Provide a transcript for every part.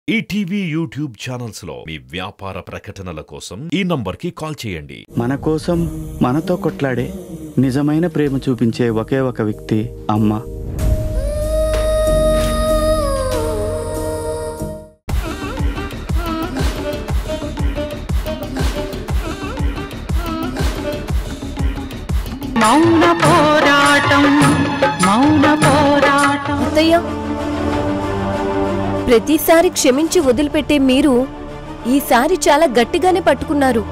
ETV YouTube channels లో మీ వ్యాపార ప్రకటనల కోసం ఈ నంబర్కి కాల్ చేయండి మన కోసం మనతో కొట్లాడే నిజమైన ప్రేమ చూపించే ఒకే ఒక వ్యక్తి అమ్మ మౌన పోరాటం మౌన పోరాటం అత్తయ్య ప్రతిసారి క్షమించి వదిలిపెట్టే మీరు ఈసారి చాలా గట్టిగానే పట్టుకున్నారు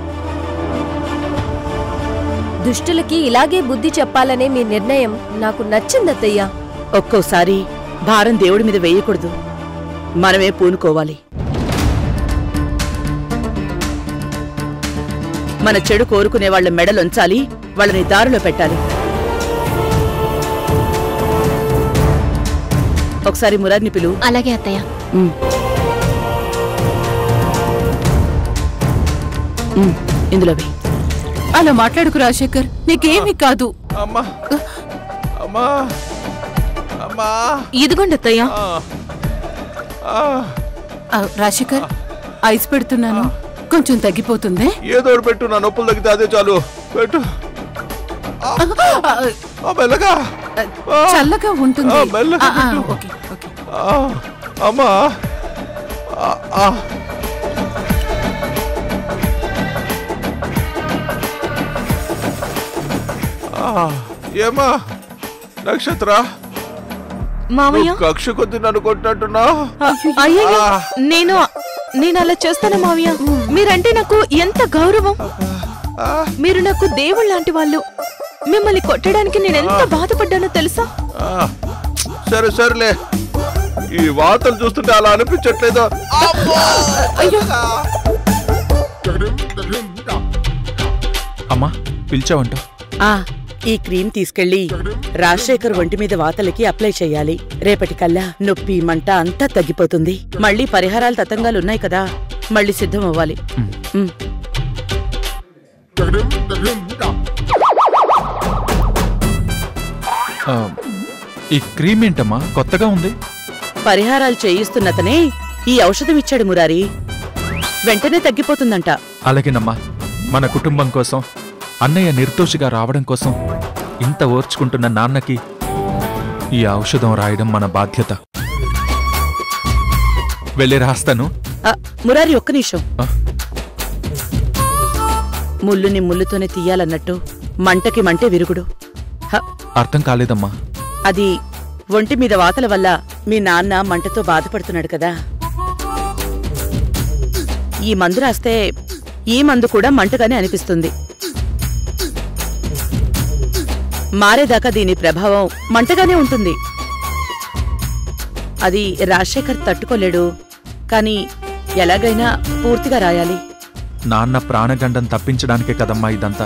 దుష్టులకి ఇలాగే బుద్ధి చెప్పాలనే మీ నిర్ణయం నాకు నచ్చిందత్తయ్య ఒక్కోసారి భారం దేవుడి మీద వేయకూడదు మనమే పూనుకోవాలి మన చెడు కోరుకునే వాళ్ళ మెడలొంచాలి వాళ్ళని దారిలో పెట్టాలి ఒకసారి మురార్ని పిలువు అలాగే అత్తయ్య ఉమ్. ఉమ్, ఇందులో వెయ్యి అలా మాట్లాడుకు రాజశేఖర్ నీకేమీ కాదు అమ్మా అమ్మా అమ్మా ఇదిగోండి అత్తయ్య ఆ, ఆ, ఆ, రాజశేఖర్ ఐస్ పెడుతున్నాను కొంచెం తగ్గిపోతుంది ఏదో ఒకటి పెట్టు నా నొప్పులు తగ్గితే అదే చాలు పెట్టు ఆ, ఆ, ఆ, మెల్లగా ఆ, చల్లగా ఉంటుంది ఆ, మెల్లగా ఆ, ఆ, పెట్టు. ఓకే ఓకే ఆ, అమ్మా ఆ, ఆ. ఆ, ఏమా నక్షత్ర మామయ్య నువ్వు కక్ష కొద్ది నన్ను కొట్టినట్టున్నా అయ్యో నేను నేను అలా చేస్తాను మావయ్య మీరంటే నాకు ఎంత గౌరవం మీరు నాకు దేవుళ్ళ లాంటి వాళ్ళు మిమ్మల్ని కొట్టడానికి నేను ఎంత బాధపడ్డానో తెలుసా ఆ, సరే సరేలే ఈ వార్తలు చూస్తుంటే అలా అనిపించట్లేదు అమ్మా పిలిచావంట ఆ ఈ క్రీమ్ తీసుకెళ్లి రాజశేఖర్ ఒంటి మీద వాతలకి అప్లై చేయాలి రేపటికల్లా నొప్పి మంట అంతా తగ్గిపోతుంది మళ్ళీ పరిహారాలు తతంగాలున్నాయి కదా మళ్ళీ సిద్ధం అవ్వాలి ఉమ్. ఆ, ఈ క్రీమ్ ఏంటమ్మా కొత్తగా ఉంది పరిహారాలు చేయిస్తున్నతనే ఈ ఔషధం ఇచ్చాడు మురారి వెంటనే తగ్గిపోతుందంట అలాగేనమ్మా మన కుటుంబం కోసం అన్నయ్య నిర్దోషిగా రావడం కోసం ఇంత ఓర్చుకుంటున్న నాన్నకి ఈ ఔషధం రాయడం మన బాధ్యత వెళ్ళి రాస్తాను ఆ, మురారి ఒక్క నిమిషం ఆ. ముల్లుని ముల్లుతోనే తీయాలన్నట్టు మంటకి మంటే విరుగుడు హ, అర్థం కాలేదమ్మా అది ఒంటి మీద వాతల వల్ల మీ నాన్న మంటతో బాధపడుతున్నాడు కదా ఈ మందు రాస్తే ఈ మందు కూడా మంటగానే అనిపిస్తుంది మారేదాకా దీని ప్రభావం మంటగానే ఉంటుంది అది రాజశేఖర్ తట్టుకోలేడు కానీ ఎలాగైనా పూర్తిగా రాయాలి నాన్న ప్రాణగండం తప్పించడానికే కదమ్మా ఇదంతా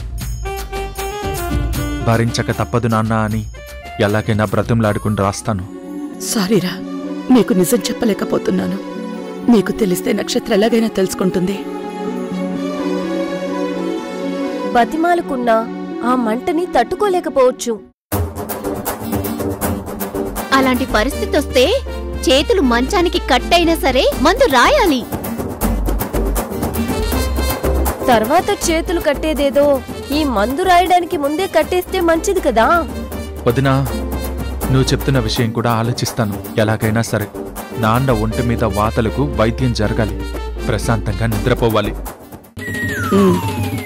భరించక తప్పదు నాన్న అని ఎలాగైనా బ్రతిమలాడుకుని రాస్తాను సారీరా నీకు నిజం చెప్పలేకపోతున్నాను నీకు తెలిస్తే నక్షత్ర ఎలాగైనా తెలుసుకుంటుంది బతిమాలుకున్నా ఆ మంటని తట్టుకోలేకపోవచ్చు అలాంటి పరిస్థితి వస్తే చేతులు మంచానికి కట్టయినా సరే మందు రాయాలి తర్వాత చేతులు కట్టేదేదో ఈ మందు రాయడానికి ముందే కట్టేస్తే మంచిది కదా వదినా నువ్వు చెప్తున్న విషయం కూడా ఆలోచిస్తాను ఎలాగైనా సరే నాన్న ఒంటి మీద వాతలకు వైద్యం జరగాలి ప్రశాంతంగా నిద్రపోవాలి ఉమ్,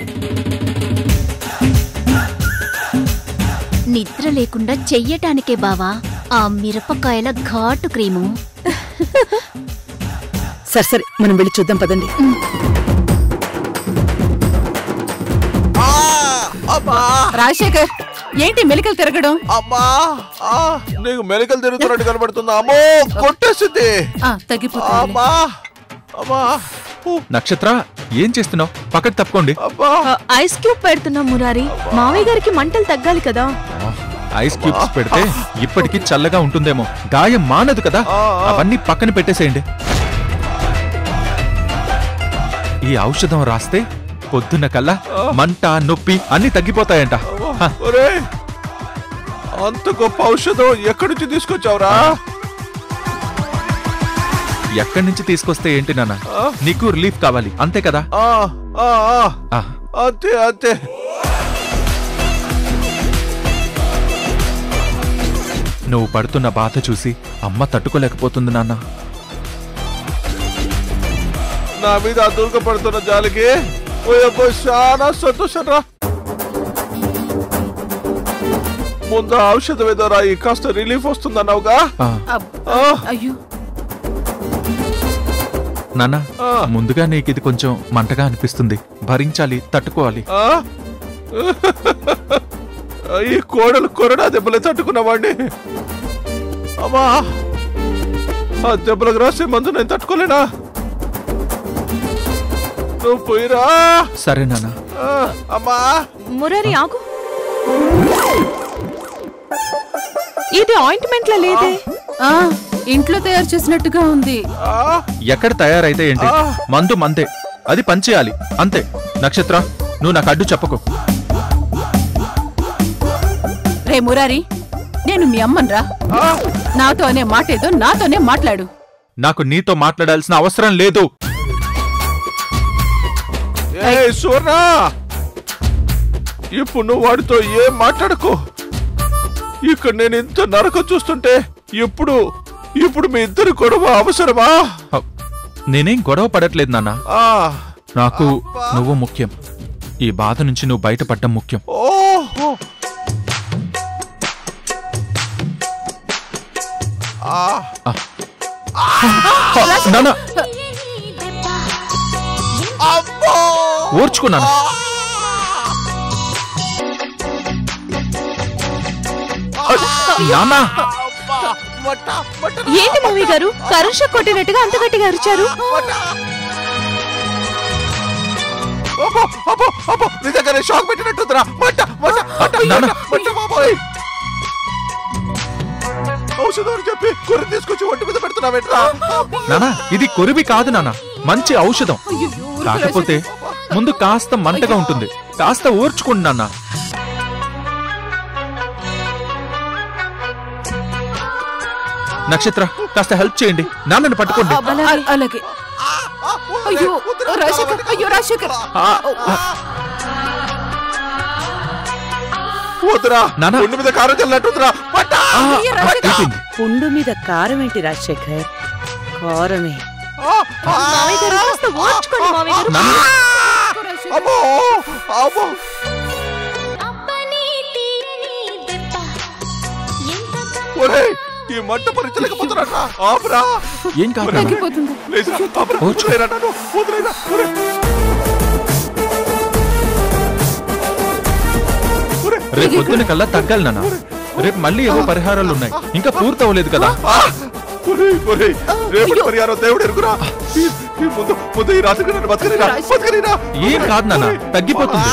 నిద్ర లేకుండా చెయ్యటానికే బావా ఆ మిరపకాయల ఘాటు క్రీము సరే సరే మనం వెళ్ళి చూద్దాం పదండి ఆ, అమ్మా రాజశేఖర్ ఏంటి మెలికలు తిరగడం అమ్మా ఆ, నీకు మెలికలు తిరుగుతున్నట్టు కనబడుతుందా అమ్మో కొట్టేసింది ఆ, తగ్గిపోతుంది అమ్మా అమ్మా ఊ, నక్షత్ర ఏం చేస్తున్నావు పక్కకు తప్పుకోండి అబ్బా ఆ, ఐస్ క్యూబ్ పెడుతున్నా మురారి మామయ్య గారికి మంటలు తగ్గాలి కదా ఐస్ క్యూబ్స్ పెడితే ఇప్పటికీ చల్లగా ఉంటుందేమో గాయం మానదు కదా అవన్నీ పక్కన పెట్టేసేయండి ఈ ఔషధం రాస్తే పొద్దున్న కల్లా మంట నొప్పి అన్ని తగ్గిపోతాయంట హ, ఒరేయ్ అంత గొప్ప ఔషధం ఎక్కడి నుంచి తీసుకొచ్చావురా ఎక్కడి నుంచి తీసుకొస్తే ఏంటి నాన్న నీకు రిలీఫ్ కావాలి అంతే కదా ఆ, ఆ, ఆ. ఆ, అంతే అంతే నువ్వు పడుతున్న బాధ చూసి అమ్మ తట్టుకోలేకపోతుంది నాన్న నా మీద ఆ దుర్గ పడుతున్న జాలికి ఓ అబ్బో చాలా సంతోషం రా ముందు ఆ ఔషధం ఏదో రాయి కాస్త రిలీఫ్ వస్తుందన్నావుగా ఆ, అబ్- ఆ, అయ్యో నాన్న ఆ. ముందుగా నీకు ఇది కొంచెం మంటగా అనిపిస్తుంది భరించాలి తట్టుకోవాలి ఆ? ఈ కోడలు కొరడా దెబ్బలే తట్టుకున్నవాడిని అమ్మా ఆ దెబ్బలకు రాసే మందు నేను తట్టుకోలేనా నువ్వు పోయిరా సరే నాన్న ఆ, అమ్మా మురారి ఆగు ఇది ఆయింట్మెంట్ లా లేదే ఆ, ఇంట్లో తయారు చేసినట్టుగా ఉంది ఆ, ఎక్కడ తయారైతే ఏంటి ఆ. మందు మందే అది పంచేయాలి అంతే నక్షత్ర నువ్వు నాకు అడ్డు చెప్పకు రే మురారి నేను మీ అమ్మన్రా ఆ, నాతో అనే మాట ఏదో నాతోనే మాట్లాడు నాకు నీతో మాట్లాడాల్సిన అవసరం లేదు ఏ సువర్ణ ఇప్పుడు నువ్వు వాడితో ఏం మాట్లాడకు ఇక్కడ నేను ఇంత నరకం చూస్తుంటే ఇప్పుడు ఇప్పుడు మీ ఇద్దరు గొడవ అవసరమా హ, నేనేం గొడవ పడట్లేదు నాన్న ఆ, నాకు నువ్వు ముఖ్యం ఈ బాధ నుంచి నువ్వు బయటపడడం ముఖ్యం ఓహో ఆ, హ, నాన్న అబ్బో! ఓర్చుకున్నాను నాన్న అబ్బా! మట్ట, మట్ట, ఏంటి మమ్మీ గారు కరెంట్ షాక్ కొట్టినట్టుగా అంత గట్టిగా అరిచారు మట్ట. అబ్బో, అబ్బో, అబ్బో! నిజంగానే షాక్ పెట్టినట్టుందిరా మట్ట మట్ట మట్ట నాన్న. మట్ట, మట్ట బాబోయ్ ఔషధం అని చెప్పి కూర తీసుకొచ్చి ఒంటి మీద పెడుతున్నావేంట్రా నానా ఇది కొరివి కాదు నాన్న మంచి ఔషధం కాకపోతే ముందు కాస్త మంటగా ఉంటుంది కాస్త ఓర్చుకోండి నాన్న నక్షత్ర కాస్త హెల్ప్ చేయండి నాన్నని పట్టుకోండి అ- అలాగే అయ్యో రాజశేఖర్ అయ్యో రాజశేఖర్ ఆ, ఆ, వద్దురా నాన్న. ఒంటి మీద కారం చల్లినట్టుందిరా మట్ట ఆ, ఆ, అయిపోయింది. పుండు మీద కారం ఏంటి రాజశేఖర్ కారమే మామయ్య గారు కాస్త ఓర్చుకోండి మామయ్య గారు నాన్న అమ్మో అమ్మో ఒరేయ్ ఈ మంట భరించలేకపోతున్నారా ఆపురా ఏం కాదు నాన్న. తగ్గిపోతుంది లేదురా ఆపురా ఓర్చుకో. వదిలేరా నన్ను వదిలేరా ఒరేయ్. ఒరేయ్. రేపు పొద్దున కల్లా తగ్గాలి నాన్న రేపు మళ్ళీ ఏవో పరిహారాలు ఉన్నాయి ఇంకా పూర్తి అవ్వలేదు కదా ఆ! ఒరేయ్, ఒరేయ్, రేపటి పరిహారం దేవుడు ఎరుగురా ఈ ఈ ముందు ముందు ఈ రాత్రికి నన్ను బతకనిరా బతకనిరా ఏం కాదు నాన్న తగ్గిపోతుంది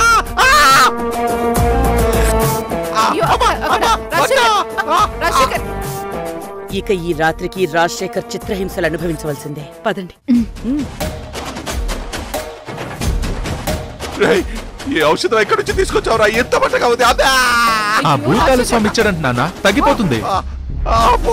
అయ్యో అక్కడ, అక్కడ, రాజశేఖర్ రాజశేఖర్ ఇక ఈ రాత్రికి రాజశేఖర్ చిత్రహింసలు అనుభవించవలసిందే పదండి రేయ్, ఈ ఔషధం ఎక్కడి నుంచి తీసుకొచ్చావురా ఎంత మంటగా ఉంది అదే ఆ భూతాల స్వామి ఇచ్చాడంట నాన్న తగ్గిపోతుంది అబ్బో!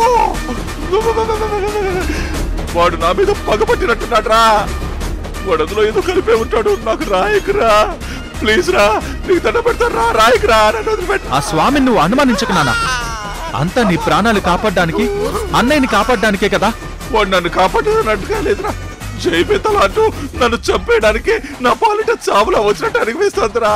వాడు నా మీద పగపట్టినట్టున్నాడ్రా వాడు అందులో ఏదో కలిపే ఉంటాడు నాకు రాయకురా ప్లీజ్ రా నీకు దండ పెడతాను రా రాయకురా నన్ను వదిలిపెట్టు ఆ స్వామిని నువ్వు అనుమానించకు నాన్న అంతా నీ ప్రాణాలు కాపాడడానికి అన్నయ్యని కాపాడడానికే కదా వాడు నన్ను కాపాడుతున్నట్టుగా లేదురా జైపేతలు అంటూ నన్ను చంపేయడానికి నా పాలిట చావులా వచ్చినట్టు అనిపిస్తుందిరా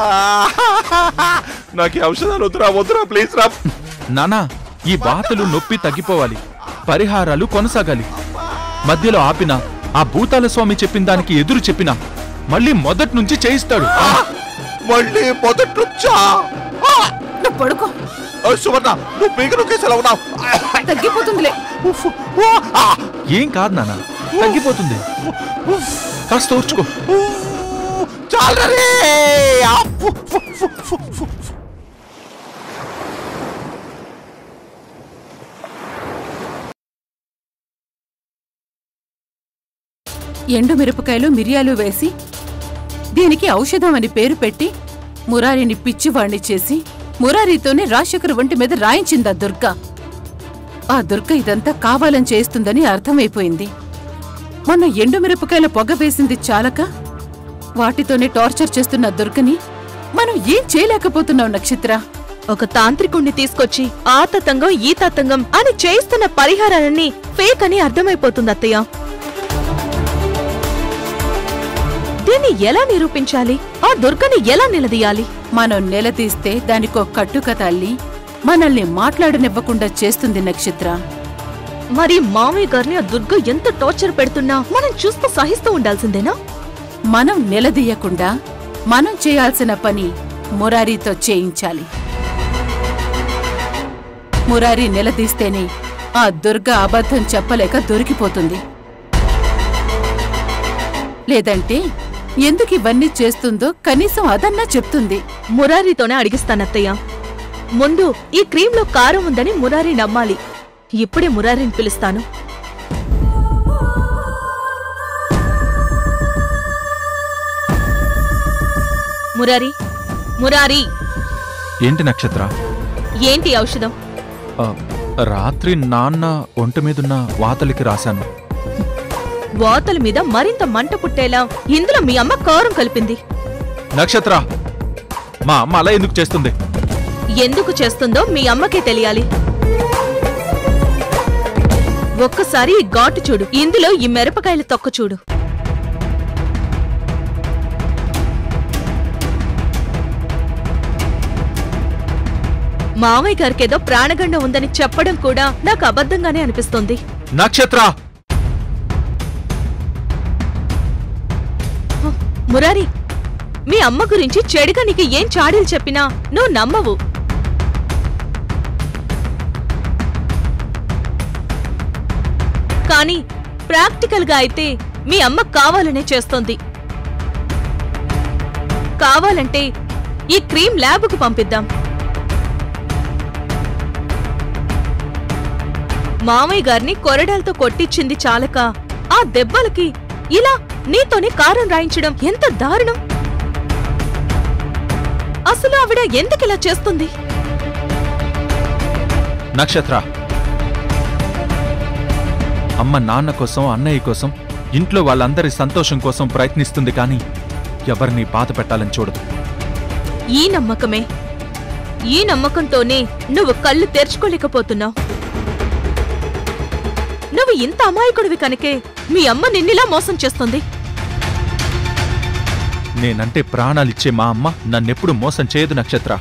నాకు ఈ ఔషధాలు వద్దురా వద్దురా ప్లీజ్ రా నానా ఈ బాధలు నొప్పి తగ్గిపోవాలి పరిహారాలు కొనసాగాలి మధ్యలో ఆపిన ఆ భూతాల స్వామి చెప్పిన దానికి ఎదురు చెప్పినా మళ్ళీ మొదటి నుంచి చేయిస్తాడు మళ్ళీ మొదటి నుంచా నువ్వు పడుకో ఓ, సువర్ణ నువ్వు పీక నొక్కేసేలా ఉన్నావు తగ్గిపోతుందిలే ఉఫ్, ఓ, ఆ, ఏం కాదు నాన్న తగ్గిపోతుంది కాస్త ఓర్చుకో చాలురా రే! ఆ, ఫు, ఫు, ఫు, ఫు, ఫు, ఫు. ఎండు మిరపకాయలు మిరియాలు వేసి దీనికి ఔషధం అని పేరు పెట్టి మురారిని పిచ్చివాణ్ణి చేసి మురారితోనే రాజశేఖర్ ఒంటి మీద రాయించింది ఆ దుర్గ ఆ దుర్గ ఇదంతా కావాలని చేస్తుందని అర్థమైపోయింది మొన్న ఎండుమిరపకాయల పొగ వేసింది చాలక వాటితోనే టార్చర్ చేస్తున్న దుర్గని మనం ఏం చేయలేకపోతున్నాం నక్షత్ర ఒక తాంత్రికుణ్ణి తీసుకొచ్చి ఆ తతంగం ఈ తతంగం అని చేయిస్తున్న పరిహారాలన్నీ ఫేక్ అని అర్థమైపోతుంది అత్తయ్య దీన్ని ఎలా నిరూపించాలి ఆ దుర్గని ఎలా నిలదీయాలి మనం నిలదీస్తే దానికో కట్టుకథ అల్లి మనల్ని మాట్లాడనివ్వకుండా చేస్తుంది నక్షత్ర మరి మామయ్య గారిని ఆ దుర్గ ఎంత టార్చర్ పెడుతున్నా మనం చూస్తూ సహిస్తూ ఉండాల్సిందేనా మనం నిలదీయకుండా మనం చేయాల్సిన పని మురారీతో చేయించాలి మురారి నిలదీస్తేనే ఆ దుర్గ అబద్ధం చెప్పలేక దొరికిపోతుంది లేదంటే ఎందుకు ఇవన్నీ చేస్తుందో కనీసం అదన్నా చెప్తుంది మురారితోనే అడిగిస్తానత్తయ్య ముందు ఈ క్రీంలో కారం ఉందని మురారి నమ్మాలి ఇప్పుడే మురారిని పిలుస్తాను మురారి మురారి ఏంటి నక్షత్ర ఏంటి ఔషధం ఆ, రాత్రి నాన్న ఒంటి మీదున్న వాతలికి రాశాను వాతల మీద మరింత మంట పుట్టేలా ఇందులో మీ అమ్మ కారం కలిపింది నక్షత్ర మా అమ్మ అలా ఎందుకు చేస్తుంది ఎందుకు చేస్తుందో మీ అమ్మకే తెలియాలి ఒక్కసారి ఈ ఘాటు చూడు ఇందులో ఈ మిరపకాయల తొక్క చూడు మామయ్య గారికేదో ప్రాణగండం ఉందని చెప్పడం కూడా నాకు అబద్ధంగానే అనిపిస్తోంది నక్షత్ర మురారి మీ అమ్మ గురించి చెడుగా నీకు ఏం చాడీలు చెప్పినా నువ్వు నమ్మవు కానీ ప్రాక్టికల్ గా అయితే మీ అమ్మ కావాలనే చేస్తోంది కావాలంటే ఈ క్రీమ్ ల్యాబ్కు పంపిద్దాం మామయ్య గారిని కొరడాలతో కొట్టించింది చాలక ఆ దెబ్బలకి ఇలా నీతోనే కారం రాయించడం ఎంత దారుణం అసలు ఆవిడ ఎందుకిలా చేస్తుంది నక్షత్ర అమ్మ నాన్న కోసం అన్నయ్య కోసం ఇంట్లో వాళ్ళందరి సంతోషం కోసం ప్రయత్నిస్తుంది కానీ ఎవరిని బాధ పెట్టాలని చూడదు ఈ నమ్మకమే ఈ నమ్మకంతోనే నువ్వు కళ్ళు తెరుచుకోలేకపోతున్నావు నువ్వు ఇంత అమాయకుడివి కనుకే మీ అమ్మ నిన్నిలా మోసం చేస్తుంది నేనంటే ప్రాణాలిచ్చే మా అమ్మ నన్నెప్పుడు మోసం చేయదు నక్షత్ర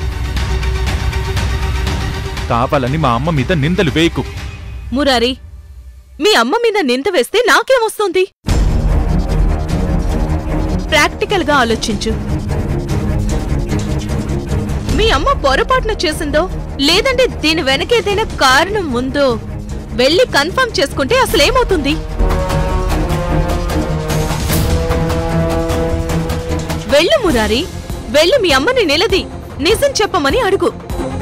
కావాలని మా అమ్మ మీద నిందలు వేయకు మురారి మీ అమ్మ మీద నింద వేస్తే నాకేమొస్తుంది ప్రాక్టికల్ గా ఆలోచించు మీ అమ్మ పొరపాటున చేసిందో లేదంటే దీని వెనక ఏదైనా కారణం ఉందో వెళ్ళి కన్ఫర్మ్ చేసుకుంటే అసలేమవుతుంది వెళ్ళు మురారి వెళ్ళి మీ అమ్మని నిలది నిజం చెప్పమని అడుగు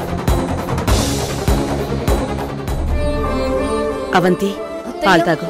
అవంతి పాలు తాగు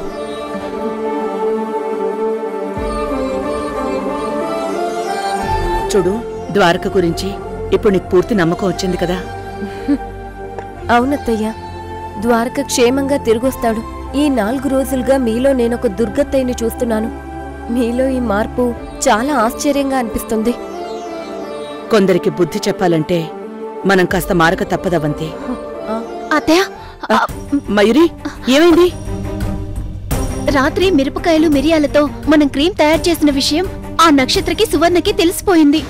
చూడు ద్వారక గురించి ఇప్పుడు నీకు పూర్తి నమ్మకం వచ్చింది కదా అవునత్తయ్య ద్వారక క్షేమంగా తిరిగొస్తాడు ఈ నాలుగు రోజులుగా మీలో నేనొక దుర్గత్తయ్యని చూస్తున్నాను మీలో ఈ మార్పు చాలా ఆశ్చర్యంగా అనిపిస్తుంది కొందరికి బుద్ధి చెప్పాలంటే మనం కాస్త మారక తప్పదవంతి అత్తయ్య ఆ, మయూరి ఏమైంది రాత్రి మిరపకాయలు మిరియాలతో మనం క్రీమ్ తయారు చేసిన విషయం ఆ నక్షత్రకి సువర్ణకి తెలిసిపోయింది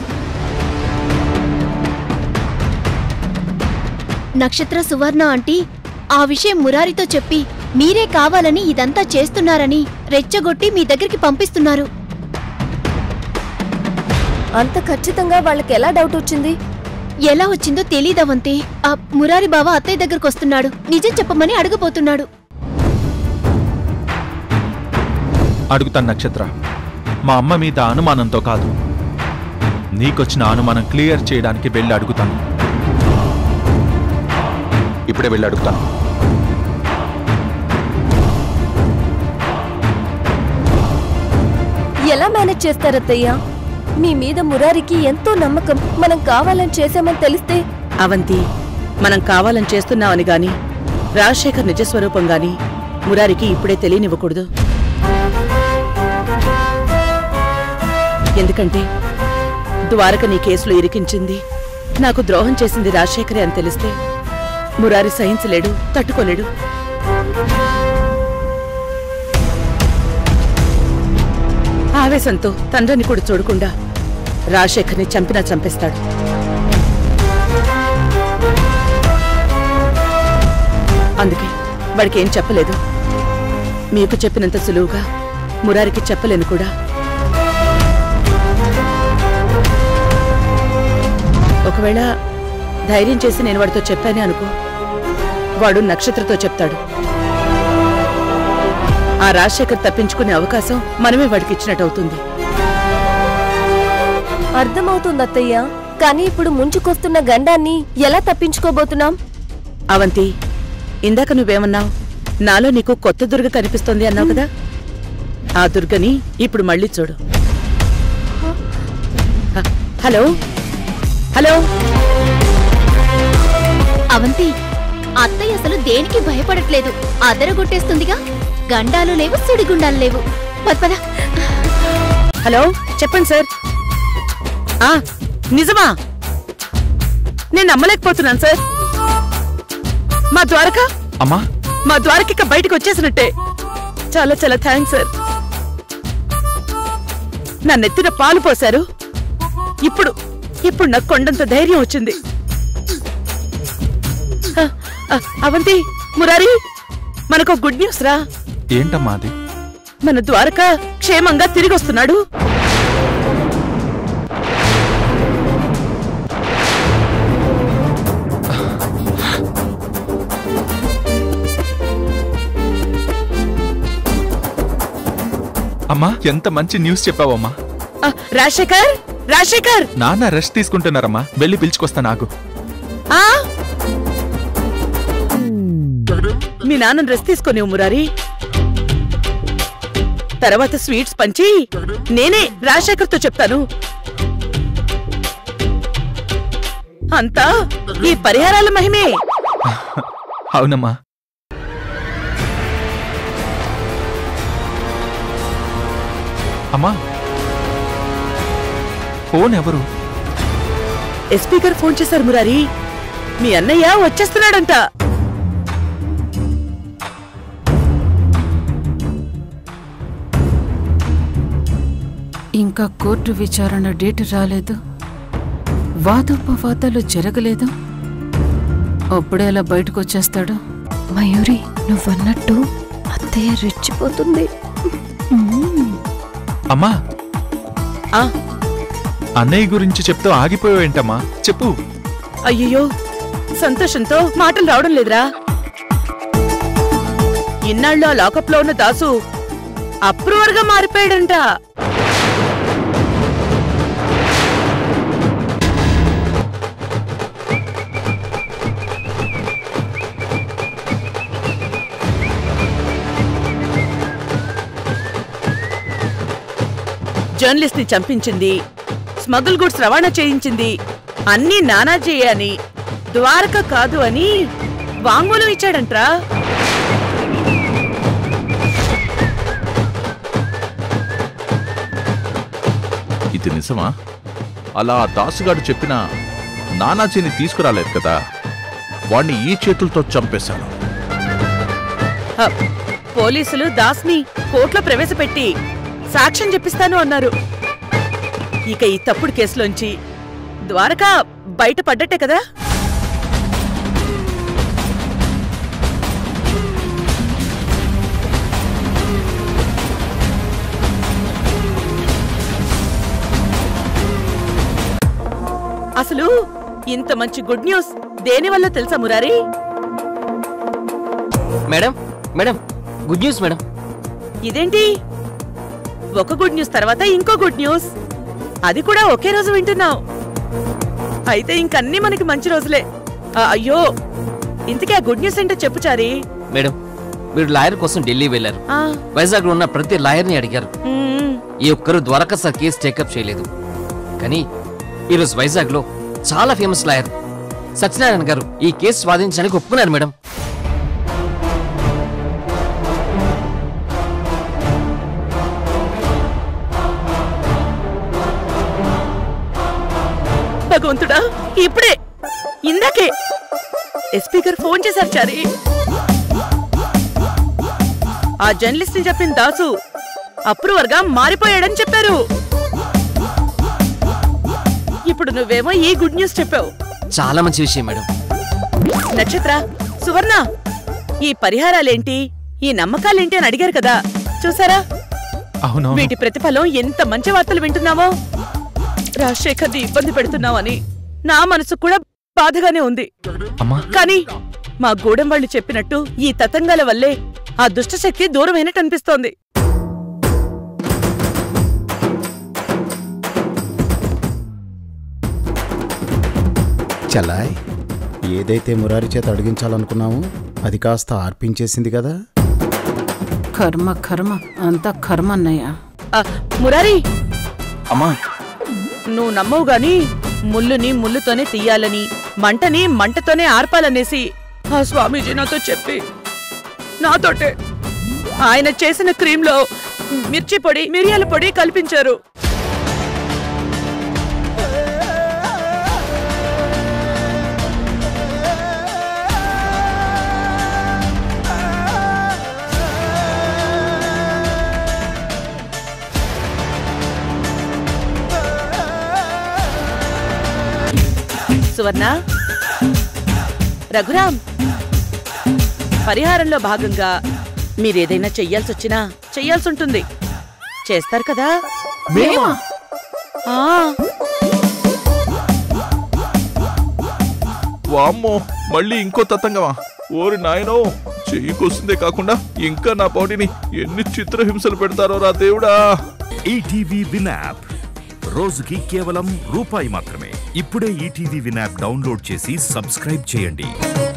నక్షత్ర సువర్ణ ఆంటీ ఆ విషయం మురారితో చెప్పి మీరే కావాలని ఇదంతా చేస్తున్నారని రెచ్చగొట్టి మీ దగ్గరికి పంపిస్తున్నారు అంత ఖచ్చితంగా వాళ్ళకి ఎలా డౌట్ వచ్చింది ఎలా వచ్చిందో తెలీదవంతే ఆ మురారి బావ అత్తయ్య దగ్గరకు వస్తున్నాడు నిజం చెప్పమని అడగబోతున్నాడు అడుగుతాను నక్షత్ర మా అమ్మ మీద అనుమానంతో కాదు నీకొచ్చిన అనుమానం క్లియర్ చేయడానికి వెళ్ళి అడుగుతాను ఇప్పుడే వెళ్ళి అడుగుతాను ఎలా మేనేజ్ చేస్తారత్తయ్య మీ మీద మురారికి ఎంతో నమ్మకం మనం కావాలని చేశామని తెలిస్తే అవంతి మనం కావాలని చేస్తున్నామని గాని రాజశేఖర్ నిజస్వరూపం గాని మురారికి ఇప్పుడే తెలియనివ్వకూడదు ఎందుకంటే ద్వారక నీ కేసులో ఇరికించింది నాకు ద్రోహం చేసింది రాజశేఖరే అని తెలిస్తే మురారి సహించలేడు తట్టుకోలేడు ఆవేశంతో తండ్రిని కూడా చూడకుండా రాజశేఖర్ని చంపినా చంపేస్తాడు అందుకే వాడికి ఏం చెప్పలేదు మీకు చెప్పినంత సులువుగా మురారికి చెప్పలేను కూడా ఒకవేళ ధైర్యం చేసి నేను వాడితో చెప్పానే అనుకో వాడు నక్షత్రతో చెప్తాడు ఆ రాజశేఖర్ తప్పించుకునే అవకాశం మనమే వాడికి ఇచ్చినట్టు అవుతుంది అర్థమవుతుంది అత్తయ్య కానీ ఇప్పుడు ముంచుకొస్తున్న గండాన్ని ఎలా తప్పించుకోబోతున్నాం అవంతి ఇందాక నువ్వేమన్నావు నాలో నీకు కొత్త దుర్గ కనిపిస్తోంది అన్నావు కదా ఆ దుర్గని ఇప్పుడు మళ్ళీ చూడు హ, హలో హలో అవంతి అత్తయ్య అసలు దేనికి భయపడట్లేదు అదరగొట్టేస్తుందిగా గండాలు లేవు సుడిగుండాలు లేవు పద పద హలో చెప్పండి సార్ ఆ నిజమా నేను నమ్మలేకపోతున్నాను సార్ మా ద్వారక అమ్మా మా ద్వారకిక బయటకు వచ్చేసినట్టే చాలా చాలా థ్యాంక్స్ సార్ నా నెత్తిన పాలు పోశారు ఇప్పుడు ఇప్పుడు నాకు కొండంత ధైర్యం వచ్చింది ఆ, ఆ, అవంతి మురారి మనకు గుడ్ న్యూస్ రా ఏంటమ్మా అది మన ద్వారక క్షేమంగా తిరిగి వస్తున్నాడు అమ్మా ఎంత మంచి న్యూస్ చెప్పావమ్మా ఆ, రాజశేఖర్ రాజశేఖర్ నాన్న రెస్ట్ తీసుకుంటున్నారమ్మా వెళ్ళి పిలుచుకొస్తా నాకు ఆ మీ నాన్న డ్రెస్ తీసుకొని మురారి తర్వాత స్వీట్స్ పంచి నేనే రాజశేఖర్తో చెప్తాను అంతా ఈ పరిహారాల మహిమే అవునమ్మా అమ్మా ఫోన్ ఎవరు ఎస్పీ గారు ఫోన్ చేశారు మురారి మీ అన్నయ్య వచ్చేస్తున్నాడంట ఇంకా కోర్టు విచారణ డేట్ రాలేదు వాదోపవాదాలు జరగలేదు అప్పుడే అలా బయటకు వచ్చేస్తాడు మయూరి నువ్వన్నట్టు అత్తయ్య రెచ్చిపోతుంది అమ్మా ఆ అన్నయ్య గురించి చెప్తూ ఆగిపోయావేంటమ్మా చెప్పు అయ్యయ్యో సంతోషంతో మాటలు రావడం లేదురా ఇన్నాళ్ళు ఆ లాకప్ లో ఉన్న దాసు అప్రూవర్ గా మారిపోయాడంట జర్నలిస్ట్ ని చంపించింది స్మగుల్ గుడ్స్ రవాణా చేయించింది అన్నీ నానాజీ అని ద్వారక కాదు అని వాంగ్మూలం ఇచ్చాడంట్రా ఇది నిజమా అలా ఆ దాసుగాడు చెప్పిన నానాజీని తీసుకురాలేదు కదా వాణ్ణి ఈ చేతులతో చంపేశాను హ, పోలీసులు దాస్ని కోర్టులో ప్రవేశపెట్టి సాక్ష్యం చెప్పిస్తాను అన్నారు ఇక ఈ తప్పుడు కేసులోంచి ద్వారక బయటపడ్డట్టే కదా అసలు ఇంత మంచి గుడ్ న్యూస్ దేని వల్ల తెలుసా Murari madam madam good news madam ఇదేంటి ఒక గుడ్ న్యూస్ తర్వాత ఇంకో గుడ్ న్యూస్ అది కూడా ఒకే రోజు వింటున్నావు అయితే ఇంకన్నీ మనకి మంచి రోజులే ఆ, అయ్యో ఇంతకీ ఆ గుడ్ న్యూస్ ఏంటో చెప్పు చారి మేడం మీరు లాయర్ కోసం ఢిల్లీ వెళ్ళారు ఆ, వైజాగ్ లో ఉన్న ప్రతి లాయర్ని అడిగారు మ్మ్. ఈ ఒక్కరు ద్వారకా సార్ కేసు టేకప్ చేయలేదు కానీ ఈరోజు వైజాగ్ లో చాలా ఫేమస్ లాయర్ సత్యనారాయణ గారు ఈ కేసు వాదించడానికి ఒప్పుకున్నారు మేడం భగవంతుడా ఇప్పుడే ఇందాకే ఎస్పీ గారు ఫోన్ చేశారు చారి ఆ జర్నలిస్ట్ ని చెప్పిన దాసు అప్రూవర్ గా మారిపోయాడని చెప్పారు ఇప్పుడు నువ్వేమో ఈ గుడ్ న్యూస్ చెప్పావు చాలా మంచి విషయం మేడం నక్షత్ర సువర్ణ ఈ పరిహారాలేంటి ఈ నమ్మకాలేంటి అని అడిగారు కదా చూసారా అవునవును వీటి ప్రతిఫలం ఎంత మంచి వార్తలు వింటున్నావో రాజశేఖర్ని ఇబ్బంది పెడుతున్నావని నా మనసు కూడా బాధగానే ఉంది అమ్మా కానీ మా గూడెం వాళ్ళు చెప్పినట్టు ఈ తతంగాల వల్లే ఆ దుష్టశక్తి దూరమైనట్టు అనిపిస్తోంది చలాయ్ ఏదైతే మురారి చేత అడిగించాలనుకున్నామో అది కాస్త ఆర్పించేసింది కదా కర్మ కర్మ అంతా కర్మ అన్నయ్య ఆ, మురారి అమ్మా నువ్వు నమ్మవు గాని ముల్లుని ముల్లుతోనే తీయాలని మంటని మంటతోనే ఆర్పాలనేసి ఆ స్వామీజీ నాతో చెప్పి నాతోటే ఆయన చేసిన క్రీంలో మిర్చి పొడి మిరియాల పొడి కల్పించారు సువర్ణ రఘురాం పరిహారంలో భాగంగా మీరేదైనా చెయ్యాల్సి వచ్చినా చెయ్యాల్సి ఉంటుంది చేస్తారు కదా మేమా ఆ వామ్మో మళ్ళీ ఇంకో తతంగమా ఓరి నాయనో చెయ్యికొస్తుందే కాకుండా ఇంకా నా బాడీని ఎన్ని చిత్రహింసలు పెడతారో రా దేవుడా ఈటీవీ విన్ యాప్ రోజుకి కేవలం రూపాయి మాత్రమే ఇప్పుడే ఈటీవీ విన్ యాప్ డౌన్లోడ్ చేసి సబ్స్క్రైబ్ చేయండి